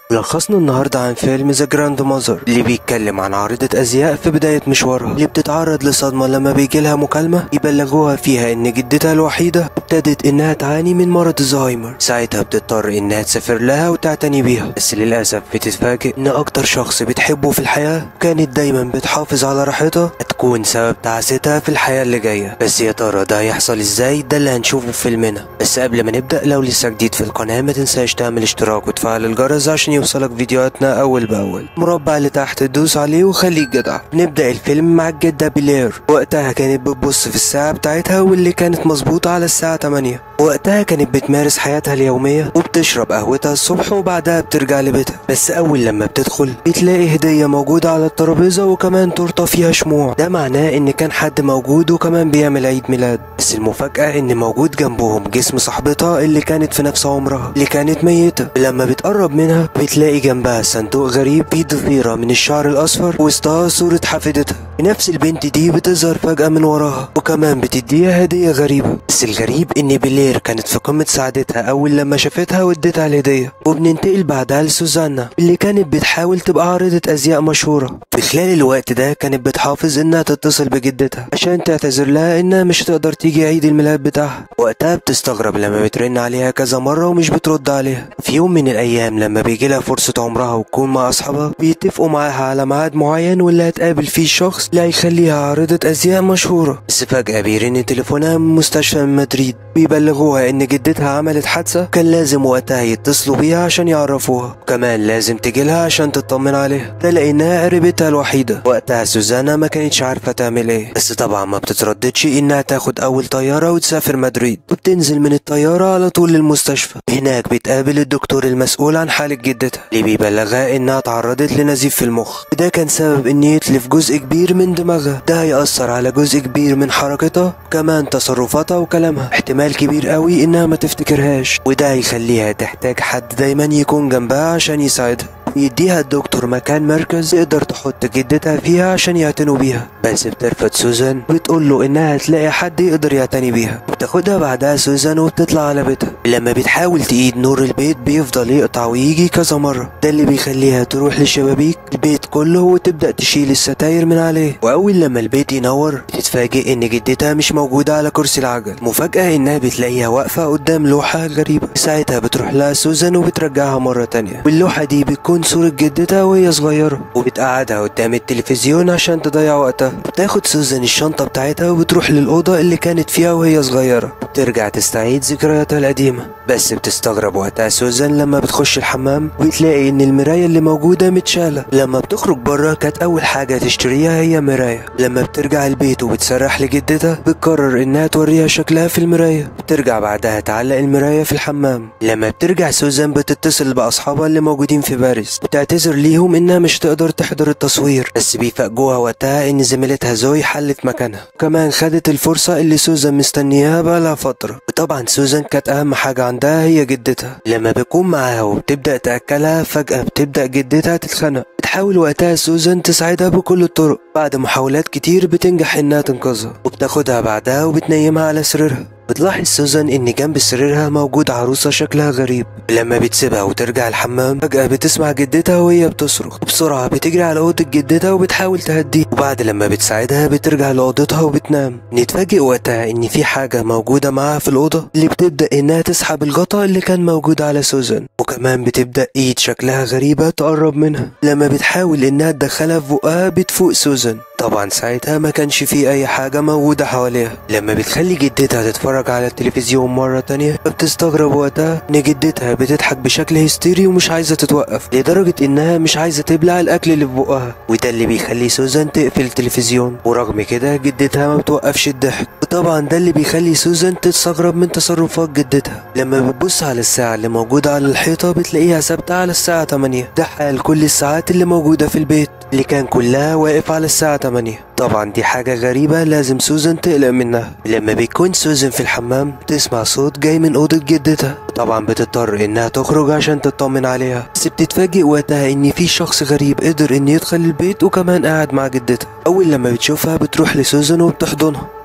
لخصنا النهاردة عن فيلم ذا جراند ماذر اللي بيتكلم عن عارضة أزياء في بداية مشوارها اللي بتتعرض لصدمة لما بيجي لها مكالمة يبلغوها فيها إن جدتها الوحيدة ابتدت إنها تعاني من مرض الزهايمر ساعتها بتضطر إنها تسافر لها وتعتني بيها بس للأسف بتتفاجئ إن أكتر شخص بتحبه في الحياة كانت دايما بتحافظ على راحتها تكون سبب تعاستها في الحياة اللي جاية بس يا ترى ده هيحصل إزاي ده اللي هنشوفه في فيلمنا بس قبل ما نبدأ لو لسه جديد في القناة ما تنساش تعمل اشتراك وتفعل الجرس عشان يوصلك فيديوهاتنا أول بأول مربع اللي تحت تدوس عليه وخليك جدع نبدأ الفيلم مع الجدة بلير وقتها كانت بتبص في الساعة بتاعتها واللي كانت مظبوطة على الساعة 8 وقتها كانت بتمارس حياتها اليومية وبتشرب قهوتها الصبح وبعدها بترجع لبيتها بس أول لما بتدخل بتلاقي هدية موجودة على الترابيزة وكمان تورتة فيها شموع ده معناه إن كان حد موجود وكمان بيعمل عيد ميلاد بس المفاجأة إن موجود جنبهم جسم صاحبتها اللي كانت في نفس عمرها اللي كانت ميتة لما بتقرب منها بتلاقي جنبها صندوق غريب فيه ضفيرة من الشعر الأصفر وسطها صورة حفيدتها نفس البنت دي بتظهر فجأة من وراها وكمان بتديها هدية غريبة بس الغريب إن بلير كانت في قمة سعادتها أول لما شافتها واديتها الهدية وبننتقل بعدها لسوزانا اللي كانت بتحاول تبقى عارضة أزياء مشهورة في خلال الوقت ده كانت بتحافظ إنها تتصل بجدتها عشان تعتذر لها إنها مش هتقدر تيجي عيد الميلاد بتاعها وقتها بتستغرب لما بترن عليها كذا مرة ومش بترد عليها في يوم من الأيام لما بيجي لها فرصة عمرها وتكون مع أصحابها بيتفقوا معاها على ميعاد معين واللي هتقابل فيه الشخص اللي هيخليها عارضة أزياء مشهورة بس فجأة بيرن تليفونها من مستشفى من مدريد بيبلغوها إن جدتها عملت حادثة كان لازم وقتها يتصلوا بيها عشان يعرفوها وكمان لازم تجيلها عشان تطمن عليها ده لأنها قريبتها الوحيدة وقتها سوزانا ما كانتش عارفة تعمل ايه بس طبعا ما بتترددش إنها تاخد أول طيارة وتسافر مدريد وبتنزل من الطيارة على طول للمستشفى هناك بتقابل الدكتور المسؤول عن حالة جدتها اللي بيبلغها إنها تعرضت لنزيف في المخ وده كان سبب إن يتلف جزء كبير من دماغها ده هيأثر على جزء كبير من حركتها كمان تصرفاتها وكلامها احتمال كبير قوي إنها ما تفتكرهاش وده هيخليها تحتاج حد دايما يكون جنبها عشان يساعدها يديها الدكتور مكان مركز يقدر تحط جدتها فيها عشان يعتنوا بيها بس بترفض سوزان بتقول له انها تلاقي حد يقدر يعتني بيها بتاخدها بعدها سوزان وبتطلع على بيتها لما بتحاول تقيد نور البيت بيفضل يقطع ويجي كذا مرة ده اللي بيخليها تروح لشبابيك البيت كله وتبدأ تشيل الستاير من عليه وأول لما البيت ينور بتتفاجئ إن جدتها مش موجودة على كرسي العجل مفاجأة إنها بتلاقيها واقفة قدام لوحة غريبة ساعتها بتروح لها سوزان وبترجعها مرة تانية واللوحة دي بتكون صورة جدتها وهي صغيرة وبتقعدها قدام التلفزيون عشان تضيع وقتها بتاخد سوزان الشنطة بتاعتها وبتروح للأوضة اللي كانت فيها وهي صغيرة بترجع تستعيد ذكرياتها القديمة بس بتستغرب وقتها سوزان لما بتخش الحمام وتلاقي إن المراية اللي موجودة متشالة لما بتخرج بره كانت أول حاجة تشتريها هي مراية لما بترجع البيت وبتسرح لجدتها بتقرر إنها توريها شكلها في المراية بترجع بعدها تعلق المراية في الحمام لما بترجع سوزان بتتصل بأصحابها اللي موجودين في باريس بتعتذر ليهم إنها مش تقدر تحضر التصوير بس بيفاجئوها وقتها إن زميلتها زوي حلت مكانها كمان خدت الفرصة اللي سوزان مستنياها بقالها فترة وطبعا سوزان كانت أهم حاجة عندها هي جدتها لما بيكون معاها وبتبدأ تأكلها فجأة بتبدأ جدتها تتخنق بتحاول وقتها سوزان تساعدها بكل الطرق بعد محاولات كتير بتنجح إنها تنقذها وبتاخدها بعدها وبتنيمها على سريرها بتلاحظ سوزان ان جنب سريرها موجود عروسة شكلها غريب لما بتسيبها وترجع الحمام فجأة بتسمع جدتها وهي بتصرخ بسرعة بتجري على أوضة جدتها وبتحاول تهديها وبعد لما بتساعدها بترجع لأوضتها وبتنام نتفاجئ وقتها ان في حاجة موجودة معاها في الأوضة اللي بتبدأ انها تسحب الغطا اللي كان موجود على سوزان وكمان بتبدأ ايد شكلها غريبة تقرب منها لما بتحاول انها تدخلها في بقها بتفوق سوزان طبعا ساعتها ما كانش في اي حاجة موجودة حواليها لما بتخلي جدتها تتفرج على التلفزيون مرة تانية فبتستغرب وقتها ان جدتها بتضحك بشكل هستيري ومش عايزة تتوقف لدرجة انها مش عايزة تبلع الاكل اللي في بقها وده اللي بيخلي سوزان تقفل التلفزيون ورغم كده جدتها ما بتوقفش الضحك وطبعا ده اللي بيخلي سوزان تستغرب من تصرفات جدتها لما بتبص على الساعة اللي موجودة على الحيطة بتلاقيها ثابتة على الساعة 8 ده حال كل الساعات اللي موجودة في البيت اللي كان كلها واقف على الساعة 8 طبعا دي حاجة غريبة لازم سوزان تقلق منها لما بيكون سوزان في الحمام تسمع صوت جاي من أوضة جدتها طبعا بتضطر إنها تخرج عشان تطمن عليها بس بتتفاجئ وقتها إن في شخص غريب قدر إن يدخل البيت وكمان قاعد مع جدتها أول لما بتشوفها بتروح لسوزان وبتحضنها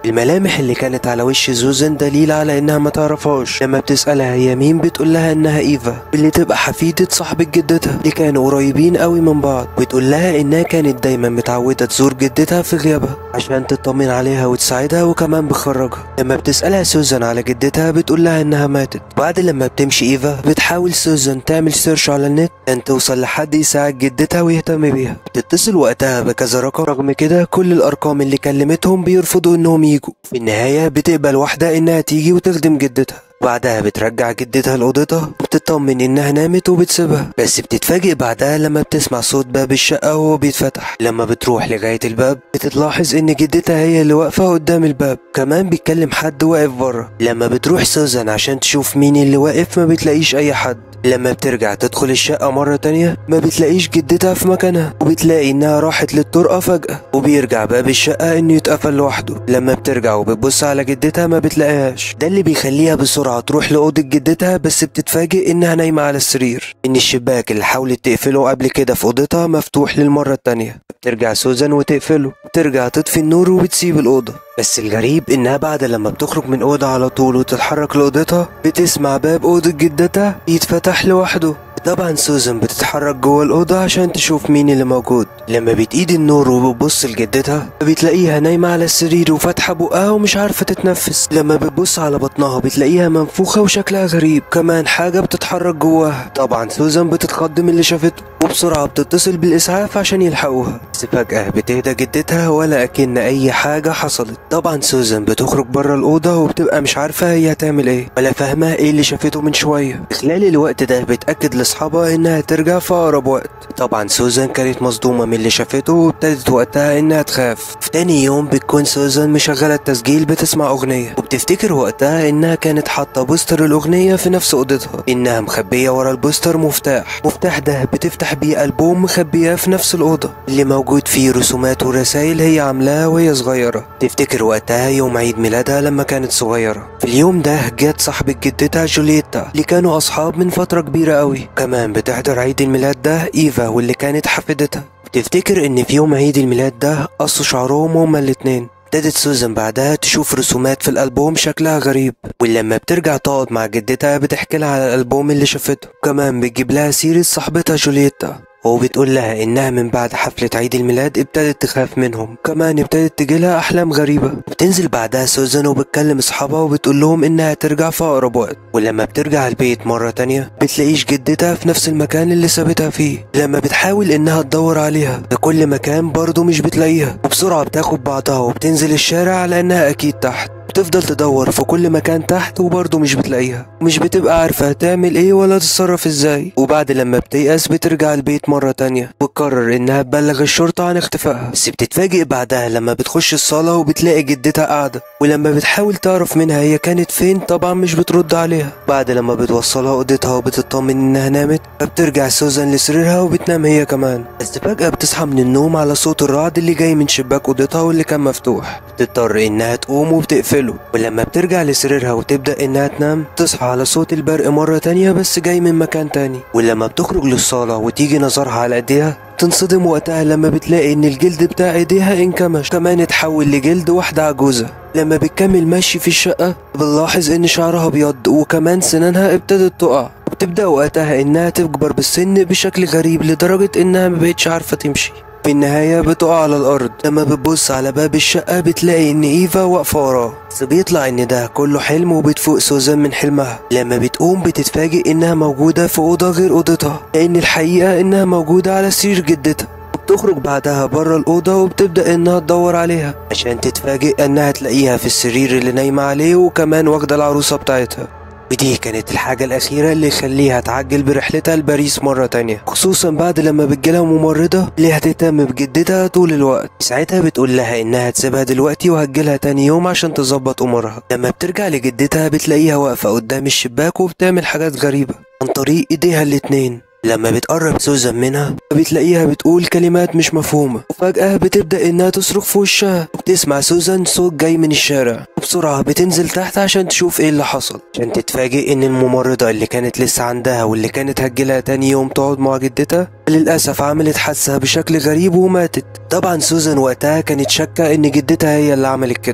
الملامح اللي كانت على وش سوزان دليل على انها ما تعرفهاش لما بتسألها هي مين بتقول لها انها ايفا اللي تبقى حفيدة صاحبة جدتها اللي كانوا قريبين قوي من بعض بتقول لها انها كانت دايما متعودة تزور جدتها في غيابها عشان تطمن عليها وتساعدها وكمان بتخرجها لما بتسألها سوزان على جدتها بتقول لها انها ماتت بعد لما بتمشي ايفا بتحاول سوزان تعمل سيرش على النت عشان توصل لحد يساعد جدتها ويهتم بيها بتتصل وقتها بكذا رقم رغم كده كل الارقام اللي كلمتهم بيرفضوا انهم يجوا في النهاية بتقبل واحدة انها تيجي وتخدم جدتها بعدها بترجع جدتها لأوضتها وبتطمن إنها نامت وبتسيبها بس بتتفاجئ بعدها لما بتسمع صوت باب الشقة وهو بيتفتح لما بتروح لغاية الباب بتلاحظ إن جدتها هي اللي واقفة قدام الباب كمان بيتكلم حد واقف بره لما بتروح سوزان عشان تشوف مين اللي واقف ما بتلاقيش أي حد لما بترجع تدخل الشقة مرة تانية ما بتلاقيش جدتها في مكانها وبتلاقي انها راحت للطرقة فجأة وبيرجع باب الشقة انه يتقفل لوحده لما بترجع وبتبص على جدتها ما بتلاقيهاش ده اللي بيخليها بسرعة تروح لأوضة جدتها بس بتتفاجئ انها نايمة على السرير ان الشباك اللي حاولت تقفله قبل كده في أوضتها مفتوح للمرة التانية بترجع سوزان وتقفله ترجع تطفي النور وبتسيب الأوضة بس الغريب انها بعد لما بتخرج من اوضه على طول وتتحرك لاوضتها بتسمع باب اوضه جدتها يتفتح لوحده طبعا سوزان بتتحرك جوه الأوضة عشان تشوف مين اللي موجود لما بتقيد النور وبتبص لجدتها بتلاقيها نايمة على السرير وفاتحة بقها ومش عارفة تتنفس لما بتبص على بطنها بتلاقيها منفوخة وشكلها غريب كمان حاجة بتتحرك جواها طبعا سوزان بتتخض من اللي شافته وبسرعة بتتصل بالإسعاف عشان يلحقوها بس فجأة بتهدى جدتها ولا أكن أي حاجة حصلت طبعا سوزان بتخرج بره الأوضة وبتبقى مش عارفة هي هتعمل إيه ولا فاهمة إيه اللي شافته من شوية خلال الوقت ده بتأكد لأصحابها إنها ترجع في أقرب وقت طبعا سوزان كانت مصدومة من اللي شافته وابتدت وقتها إنها تخاف في تاني يوم بتكون سوزان مشغلة التسجيل بتسمع أغنية وبتفتكر وقتها إنها كانت حاطة بوستر الأغنية في نفس أوضتها إنها مخبية ورا البوستر مفتاح مفتاح ده بتفتح بيه ألبوم مخبياه في نفس الأوضة اللي موجود فيه رسومات ورسائل هي عاملاها وهي صغيرة تفتكر وقتها يوم عيد ميلادها لما كانت صغيرة في اليوم ده جت صاحبة جدتها جولييتا اللي كانوا أصحاب من فترة كبيرة قوي كمان بتحضر عيد الميلاد ده إيفا واللي كانت حفيدتها تفتكر إن في يوم عيد الميلاد ده قصوا شعرهم هما الاتنين ابتدت سوزان بعدها تشوف رسومات في الألبوم شكلها غريب ولما بترجع تقعد مع جدتها بتحكي لها على الألبوم اللي شافته كمان بتجيب لها سيرة صاحبتها جولييتا وبتقول لها إنها من بعد حفلة عيد الميلاد ابتدت تخاف منهم كمان ابتدت تجيلها أحلام غريبة بتنزل بعدها سوزان وبتكلم أصحابها وبتقول لهم إنها ترجع في أقرب وقت ولما بترجع البيت مرة تانية بتلاقيش جدتها في نفس المكان اللي سابتها فيه لما بتحاول إنها تدور عليها في كل مكان برضه مش بتلاقيها وبسرعة بتاخد بعضها وبتنزل الشارع على إنها أكيد تحت بتفضل تدور في كل مكان تحت وبرضه مش بتلاقيها ومش بتبقى عارفة تعمل ايه ولا تتصرف ازاي وبعد لما بتيأس بترجع البيت مرة تانية وتقرر انها تبلغ الشرطة عن اختفائها بس بتتفاجئ بعدها لما بتخش الصالة وبتلاقي جدتها قاعدة ولما بتحاول تعرف منها هي كانت فين طبعا مش بترد عليها بعد لما بتوصلها اوضتها وبتطمن انها نامت فبترجع سوزان لسريرها وبتنام هي كمان بس فجأة بتصحى من النوم على صوت الرعد اللي جاي من شباك اوضتها واللي كان مفتوح بتضطر انها تقوم وبتقفله ولما بترجع لسريرها وتبدأ انها تنام تصحى على صوت البرق مرة تانية بس جاي من مكان تاني ولما بتخرج للصالة وتيجي نظرها على ايديها تنصدم وقتها لما بتلاقي ان الجلد بتاع ايديها انكمش كمان اتحول لجلد واحدة عجوزة لما بتكمل ماشي في الشقة بنلاحظ ان شعرها ابيض وكمان سنانها ابتدت تقع وبتبدأ وقتها انها تكبر بالسن بشكل غريب لدرجة انها مبقتش عارفة تمشي في النهاية بتقع على الأرض لما بتبص على باب الشقة بتلاقي إن إيفا واقفة وراه بس بيطلع إن ده كله حلم وبتفوق سوزان من حلمها لما بتقوم بتتفاجئ إنها موجودة في أوضة غير أوضتها لأن الحقيقة إنها موجودة على سرير جدتها بتخرج بعدها بره الأوضة وبتبدأ إنها تدور عليها عشان تتفاجئ إنها تلاقيها في السرير اللي نايمة عليه وكمان واخدة العروسة بتاعتها ودي كانت الحاجة الأخيرة اللي يخليها تعجل برحلتها لباريس مرة تانية خصوصا بعد لما بتجيلها ممرضة اللي هتهتم بجدتها طول الوقت ساعتها بتقول لها إنها تسيبها دلوقتي وهتجيلها تاني يوم عشان تظبط أمورها لما بترجع لجدتها بتلاقيها واقفة قدام الشباك وبتعمل حاجات غريبة عن طريق إيديها الاتنين لما بتقرب سوزان منها بتلاقيها بتقول كلمات مش مفهومة وفجأة بتبدأ إنها تصرخ في وشها وبتسمع سوزان صوت جاي من الشارع وبسرعة بتنزل تحت عشان تشوف إيه اللي حصل عشان تتفاجئ إن الممرضة اللي كانت لسه عندها واللي كانت هتجيلها تاني يوم تقعد مع جدتها للأسف عملت حادثة بشكل غريب وماتت طبعا سوزان وقتها كانت شاكة إن جدتها هي اللي عملت كده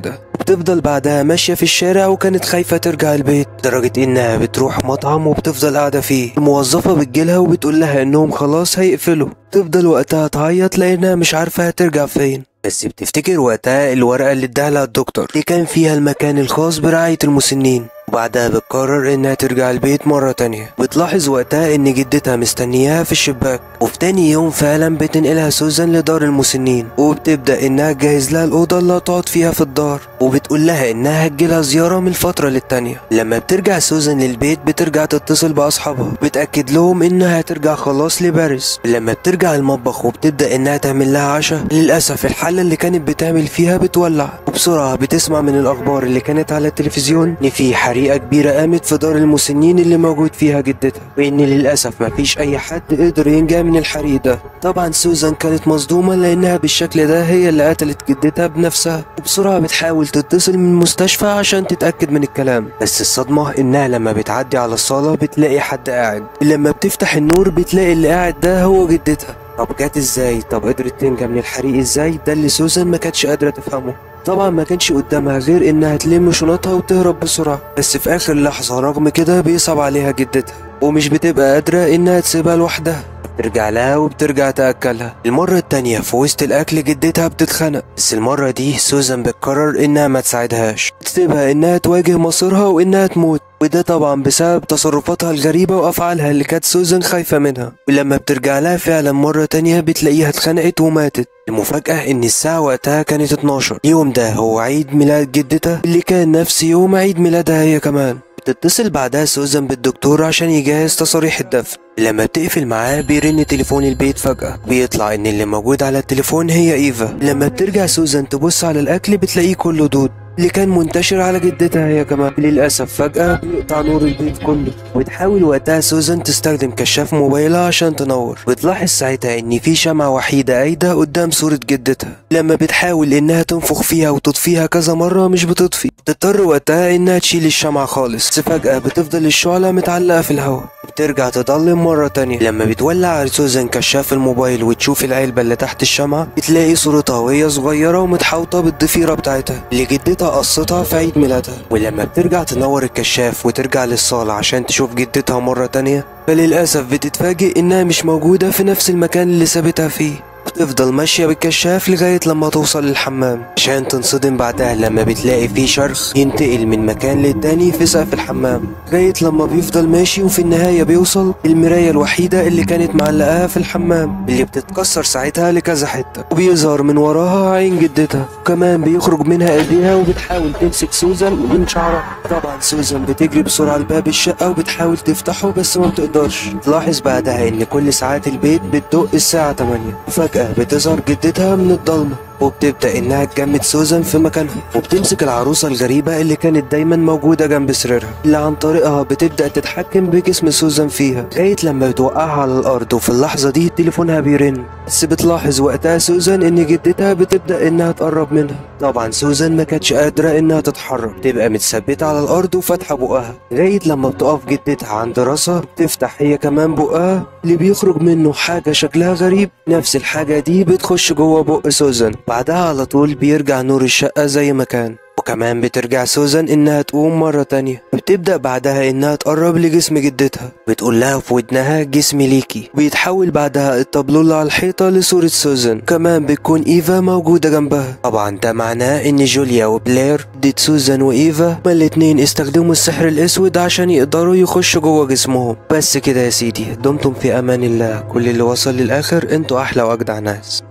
بتفضل بعدها ماشية في الشارع وكانت خايفة ترجع البيت لدرجة انها بتروح مطعم وبتفضل قاعدة فيه الموظفة بتجيلها وبتقول لها انهم خلاص هيقفلوا تفضل وقتها تعيط لانها مش عارفة هترجع فين بس بتفتكر وقتها الورقة اللي اداها لها الدكتور اللي كان فيها المكان الخاص برعاية المسنين وبعدها بتقرر انها ترجع البيت مرة تانية بتلاحظ وقتها ان جدتها مستنياها في الشباك وفي تاني يوم فعلا بتنقلها سوزان لدار المسنين وبتبدأ انها تجهز لها الأوضة اللي هتقعد فيها في الدار وبتقول لها انها هتجيلها زيارة من فترة للتانية لما بترجع سوزان للبيت بترجع تتصل بأصحابها بتأكد لهم انها هترجع خلاص لباريس لما بترجع المطبخ وبتبدأ انها تعمل لها عشاء للأسف الحلة اللي كانت بتعمل فيها بتولع وبسرعة بتسمع من الأخبار اللي كانت على التلفزيون إن في حريقة كبيرة قامت في دار المسنين اللي موجود فيها جدتها وإن للأسف مفيش أي حد قدر ينجى من الحريق ده طبعا سوزان كانت مصدومة لأنها بالشكل ده هي اللي قتلت جدتها بنفسها وبسرعة بتحاول تتصل من المستشفى عشان تتأكد من الكلام بس الصدمة إنها لما بتعدي على الصالة بتلاقي حد قاعد لما بتفتح النور بتلاقي اللي قاعد ده هو جدتها طب جت ازاي طب قدرت تنجى من الحريق ازاي ده اللي سوزان ما كانتش قادرة تفهمه طبعا ما كانش قدامها غير انها تلم شنطها وتهرب بسرعة بس في اخر لحظة رغم كده بيصعب عليها جدتها ومش بتبقى قادرة انها تسيبها لوحدها بترجع لها وبترجع تأكلها المرة التانية في وسط الأكل جدتها بتتخنق بس المرة دي سوزان بتقرر إنها ما تساعدهاش تسيبها إنها تواجه مصيرها وإنها تموت وده طبعا بسبب تصرفاتها الغريبة وأفعالها اللي كانت سوزان خايفة منها ولما بترجع لها فعلا مرة تانية بتلاقيها اتخنقت وماتت المفاجأة إن الساعة وقتها كانت 12 اليوم ده هو عيد ميلاد جدتها اللي كان نفس يوم عيد ميلادها هي كمان بتتصل بعدها سوزان بالدكتور عشان يجهز تصاريح الدفن لما بتقفل معاه بيرن تليفون البيت فجأة بيطلع إن اللي موجود على التليفون هي إيفا لما بترجع سوزان تبص على الأكل بتلاقيه كله دود اللي كان منتشر على جدتها هي كمان للأسف فجأة بيقطع نور البيت كله وتحاول وقتها سوزان تستخدم كشاف موبايلها عشان تنور بتلاحظ ساعتها إن في شمعة وحيدة قايدة قدام صورة جدتها لما بتحاول إنها تنفخ فيها وتطفيها كذا مرة مش بتطفي تضطر وقتها إنها تشيل الشمعة خالص بس فجأة بتفضل الشعلة متعلقة في الهواء بترجع تضلم مرة تانية لما بتولع على سوزان كشاف الموبايل وتشوف العلبة اللي تحت الشمعة بتلاقي صورتها وهي صغيرة ومتحوطة بالضفيرة بتاعتها اللي جدتها قصتها في عيد ميلادها ولما بترجع تنور الكشاف وترجع للصالة عشان تشوف جدتها مرة تانية فللأسف بتتفاجئ إنها مش موجودة في نفس المكان اللي سابتها فيه بتفضل ماشية بالكشاف لغاية لما توصل للحمام عشان تنصدم بعدها لما بتلاقي في شرخ ينتقل من مكان للتاني في سقف الحمام لغاية لما بيفضل ماشي وفي النهاية بيوصل المراية الوحيدة اللي كانت معلقاها في الحمام اللي بتتكسر ساعتها لكذا حتة وبيظهر من وراها عين جدتها وكمان بيخرج منها ايديها وبتحاول تمسك سوزان من شعرها طبعا سوزان بتجري بسرعة لباب الشقة وبتحاول تفتحه بس ما بتقدرش تلاحظ بعدها ان كل ساعات البيت بتدق الساعة 8 وفجأة بتظهر جدتها من الضلمة وبتبدأ إنها تجمد سوزان في مكانها وبتمسك العروسة الغريبة اللي كانت دايما موجودة جنب سريرها اللي عن طريقها بتبدأ تتحكم بجسم سوزان فيها لغاية لما بتوقعها على الأرض وفي اللحظة دي تليفونها بيرن بس بتلاحظ وقتها سوزان إن جدتها بتبدأ إنها تقرب منها طبعا سوزان ما كانتش قادرة إنها تتحرك تبقى متثبتة على الأرض وفاتحة بقها لغاية لما بتقف جدتها عند راسها بتفتح هي كمان بقها اللي بيخرج منه حاجة شكلها غريب نفس الحاجة دي بتخش جوه بق سوزان بعدها على طول بيرجع نور الشقة زي ما كان وكمان بترجع سوزان إنها تقوم مرة تانية بتبدأ بعدها إنها تقرب لجسم جدتها بتقول لها في ودنها جسمي ليكي بيتحول بعدها الطابلو اللي على الحيطة لصورة سوزان كمان بتكون إيفا موجودة جنبها طبعا ده معناه إن جوليا وبلير ضد سوزان وإيفا هما الاتنين استخدموا السحر الأسود عشان يقدروا يخشوا جوه جسمهم بس كده يا سيدي دمتم في أمان الله كل اللي وصل للآخر انتوا أحلى وأجدع ناس